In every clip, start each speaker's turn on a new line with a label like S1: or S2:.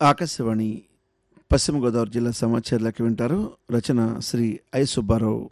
S1: ఆకాశవాణి పశ్చిమ గోదావరి జిల్లా సమాచారాలకి వింటారు రచన శ్రీ ఐ సుబ్బారావు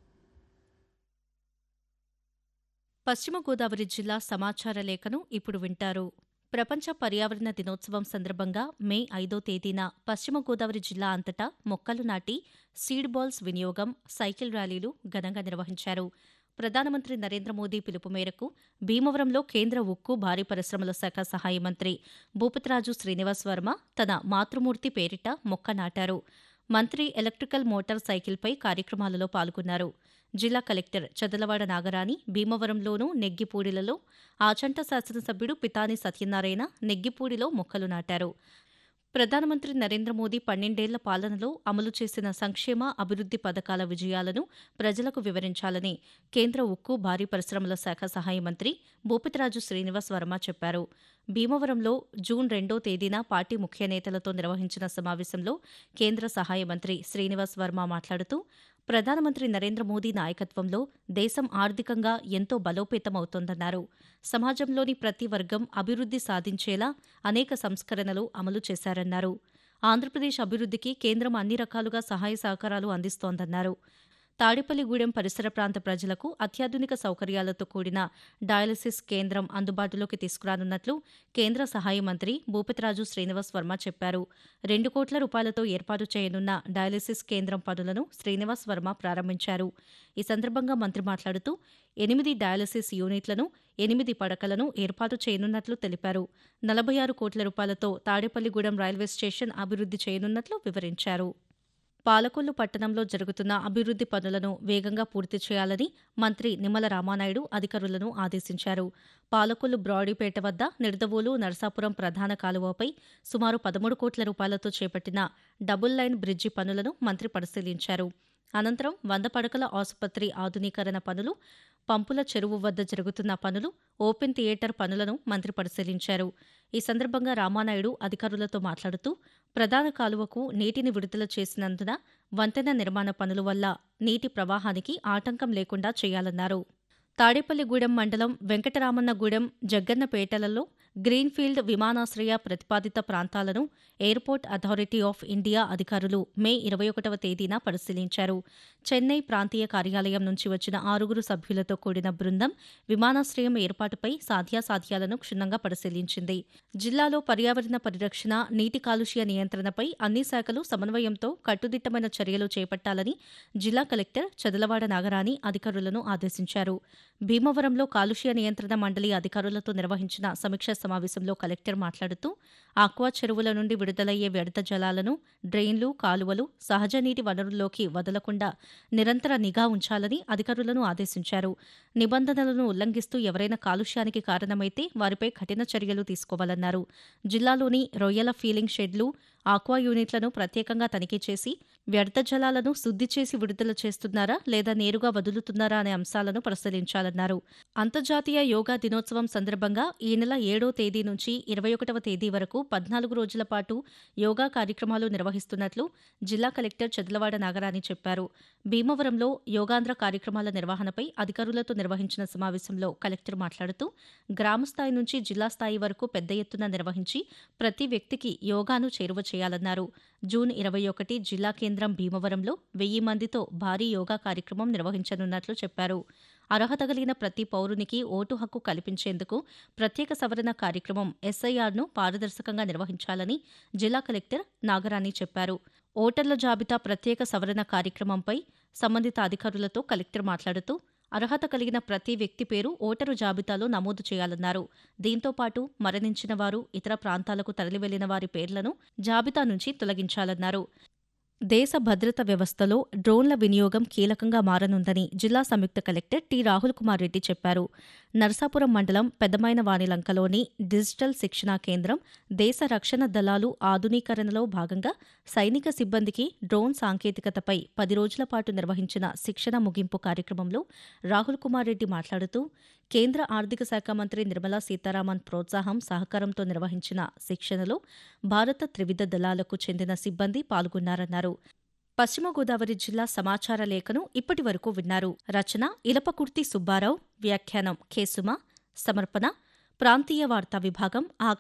S2: పశ్చిమ గోదావరి జిల్లా సమాచార లేఖను ఇప్పుడు వింటారు ప్రపంచ పర్యావరణ దినోత్సవం సందర్భంగా మే ఐదో తేదీన పశ్చిమ గోదావరి జిల్లా అంతటా మొక్కలు నాటి సీడ్ బాల్స్ వినియోగం సైకిల్ ర్యాలీలు ఘనంగా నిర్వహించారు ప్రధానమంత్రి నరేంద్ర మోదీ పిలుపు మేరకు భీమవరంలో కేంద్ర ఉక్కు భారీ పరిశ్రమల శాఖ సహాయ మంత్రి భూపతిరాజు శ్రీనివాస్ వర్మ తన మాతృమూర్తి పేరిట మొక్క నాటారు మంత్రి ఎలక్ట్రికల్ మోటార్ సైకిల్పై కార్యక్రమాలలో పాల్గొన్నారు జిల్లా కలెక్టర్ చదలవాడ నాగరాణి భీమవరంలోనూ నెగ్గిపూడిలలో ఆచంట శాసనసభ్యుడు పితాని సత్యనారాయణ నెగ్గిపూడిలో మొక్కలు నాటారు ప్రధానమంత్రి నరేంద్ర మోదీ పన్నెండేళ్ల పాలనలో అమలు చేసిన సంక్షేమ అభివృద్ది పథకాల విజయాలను ప్రజలకు వివరించాలని కేంద్ర ఉక్కు భారీ పరిశ్రమల శాఖ సహాయ మంత్రి భూపతిరాజు శ్రీనివాస్ వర్మ చెప్పారు భీమవరంలో జూన్ రెండో తేదీన పార్టీ ముఖ్య నేతలతో నిర్వహించిన సమావేశంలో కేంద్ర సహాయ మంత్రి శ్రీనివాస్ వర్మ మాట్లాడుతూ ప్రధానమంత్రి నరేంద్ర మోదీ నాయకత్వంలో దేశం ఆర్థికంగా ఎంతో బలోపేతమవుతోందన్నారు సమాజంలోని ప్రతి వర్గం అభివృద్ది సాధించేలా అనేక సంస్కరణలు అమలు చేశారన్నారు ఆంధ్రప్రదేశ్ అభివృద్దికి కేంద్రం అన్ని రకాలుగా సహాయ సహకారాలు అందిస్తోందన్నారు తాడేపల్లిగూడెం పరిసర ప్రాంత ప్రజలకు అత్యాధునిక సౌకర్యాలతో కూడిన డయాలసిస్ కేంద్రం అందుబాటులోకి తీసుకురానున్నట్లు కేంద్ర సహాయ మంత్రి భూపతిరాజు శ్రీనివాస్ వర్మ చెప్పారు రెండు కోట్ల రూపాయలతో ఏర్పాటు చేయనున్న డయాలసిస్ కేంద్రం పనులను శ్రీనివాస్ వర్మ ప్రారంభించారు ఈ సందర్భంగా మంత్రి మాట్లాడుతూ ఎనిమిది డయాలసిస్ యూనిట్లను ఎనిమిది పడకలను ఏర్పాటు చేయనున్నట్లు తెలిపారు నలభై ఆరు కోట్ల రూపాయలతో తాడేపల్లిగూడెం రైల్వే స్టేషన్ అభివృద్ది చేయనున్నట్లు వివరించారు పాలకొల్లు పట్టణంలో జరుగుతున్న అభివృద్ది పనులను వేగంగా పూర్తి చేయాలని మంత్రి నిమ్మల రామానాయుడు అధికారులను ఆదేశించారు పాలకొల్లు బ్రాడీపేట వద్ద నిడదవోలు నరసాపురం ప్రధాన కాలువపై సుమారు పదమూడు కోట్ల రూపాయలతో చేపట్టిన డబుల్ లైన్ బ్రిడ్జి పనులను మంత్రి పరిశీలించారు అనంతరం వంద పడకల ఆసుపత్రి ఆధునీకరణ పనులు పంపుల చెరువు వద్ద జరుగుతున్న పనులు ఓపెన్ థియేటర్ పనులను మంత్రి పరిశీలించారు ఈ సందర్భంగా రామానాయుడు అధికారులతో మాట్లాడుతూ ప్రధాన కాలువకు నీటిని విడుదల చేసినందున వంతెన నిర్మాణ పనుల వల్ల నీటి ప్రవాహానికి ఆటంకం లేకుండా చేయాలన్నారు తాడేపల్లిగూడెం మండలం వెంకటరామన్నగూడెం జగ్గన్నపేటలలో గ్రీన్ఫీల్డ్ విమానాశ్రయ ప్రతిపాదిత ప్రాంతాలను ఎయిర్పోర్ట్ అథారిటీ ఆఫ్ ఇండియా అధికారులు మే ఇరవై ఒకటవ తేదీన పరిశీలించారు చెన్నై ప్రాంతీయ కార్యాలయం నుంచి వచ్చిన ఆరుగురు సభ్యులతో కూడిన బృందం విమానాశ్రయం ఏర్పాటుపై సాధ్యాసాధ్యాలను క్షుణ్ణంగా పరిశీలించింది జిల్లాలో పర్యావరణ పరిరక్షణ నీటి కాలుష్య నియంత్రణపై అన్ని శాఖలు సమన్వయంతో కట్టుదిట్టమైన చర్యలు చేపట్టాలని జిల్లా కలెక్టర్ చదలవాడ నాగరాణి అధికారులను ఆదేశించారు భీమవరంలో కాలుష్య నియంత్రణ మండలి అధికారులతో నిర్వహించిన సమీక్షా సమావేశంలో కలెక్టర్ మాట్లాడుతూ ఆక్వా చెరువుల నుండి విడుదలయ్యే వ్యర్థ జలాలను డ్రైన్లు కాలువలు సహజ నీటి వనరుల్లోకి వదలకుండా నిరంతర నిఘా ఉంచాలని అధికారులను ఆదేశించారు నిబంధనలను ఉల్లంఘిస్తూ ఎవరైనా కాలుష్యానికి కారణమైతే వారిపై కఠిన చర్యలు తీసుకోవాలన్నారు జిల్లాలోని రొయ్యల ఫీలింగ్ షెడ్లు ఆక్వా యూనిట్లను ప్రత్యేకంగా తనిఖీ చేసి వ్యర్థ జలాలను శుద్ధి చేసి విడుదల చేస్తున్నారా లేదా నేరుగా వదులుతున్నారా అనే అంశాలను పరిశీలించాలన్నారు అంతర్జాతీయ యోగా దినోత్సవం సందర్భంగా ఈ నెల ఏడో తేదీ నుంచి ఇరవై ఒకటవ తేదీ వరకు పద్నాలుగు రోజుల పాటు యోగా కార్యక్రమాలు నిర్వహిస్తున్నట్లు జిల్లా కలెక్టర్ చదలవాడ నాగరాణి చెప్పారు భీమవరంలో యోగాంధ్ర కార్యక్రమాల నిర్వహణపై అధికారులతో నిర్వహించిన సమావేశంలో కలెక్టర్ మాట్లాడుతూ గ్రామస్థాయి నుంచి జిల్లా స్థాయి వరకు పెద్ద ఎత్తున నిర్వహించి ప్రతి వ్యక్తికి యోగాను చేరువ చేయాలన్నారు జూన్ ఇరవై ఒకటి జిల్లా కేంద్రం భీమవరంలో వెయ్యి మందితో భారీ యోగా కార్యక్రమం నిర్వహించనున్నట్లు చెప్పారు అర్హత కలిగిన ప్రతి పౌరునికి ఓటు హక్కు కల్పించేందుకు ప్రత్యేక సవరణ కార్యక్రమం ఎస్ఐఆర్ను పారదర్శకంగా నిర్వహించాలని జిల్లా కలెక్టర్ నాగరాణి చెప్పారు ఓటర్ల జాబితా ప్రత్యేక సవరణ కార్యక్రమంపై సంబంధిత అధికారులతో కలెక్టర్ మాట్లాడుతూ అర్హత కలిగిన ప్రతి వ్యక్తి పేరు ఓటరు జాబితాలో నమోదు చేయాలన్నారు దీంతో పాటు మరణించిన వారు ఇతర ప్రాంతాలకు తరలివెళ్లిన వారి పేర్లను జాబితా నుంచి తొలగించాలన్నారు దేశ భద్రత వ్యవస్థలో డ్రోన్ల వినియోగం కీలకంగా మారనుందని జిల్లా సంయుక్త కలెక్టర్ టి రాహుల్ కుమార్ రెడ్డి చెప్పారు నరసాపురం మండలం పెద్దమైన వాణిలంకలోని డిజిటల్ శిక్షణా కేంద్రం దేశ రక్షణ దళాలు ఆధునీకరణలో భాగంగా సైనిక సిబ్బందికి డ్రోన్ సాంకేతికతపై పది రోజుల పాటు నిర్వహించిన శిక్షణ ముగింపు కార్యక్రమంలో రాహుల్ కుమార్ రెడ్డి మాట్లాడుతూ కేంద్ర ఆర్థిక శాఖ మంత్రి నిర్మలా సీతారామన్ ప్రోత్సాహం సహకారంతో నిర్వహించిన శిక్షణలో భారత త్రివిధ దళాలకు చెందిన సిబ్బంది పాల్గొన్నారన్నారు పశ్చిమ గోదావరి జిల్లా సమాచార లేఖను ఇప్పటి వరకు విన్నారు రచన ఇలపకుర్తి సుబ్బారావు వ్యాఖ్యానం కేసుమ సమర్పణ ప్రాంతీయ వార్తా విభాగం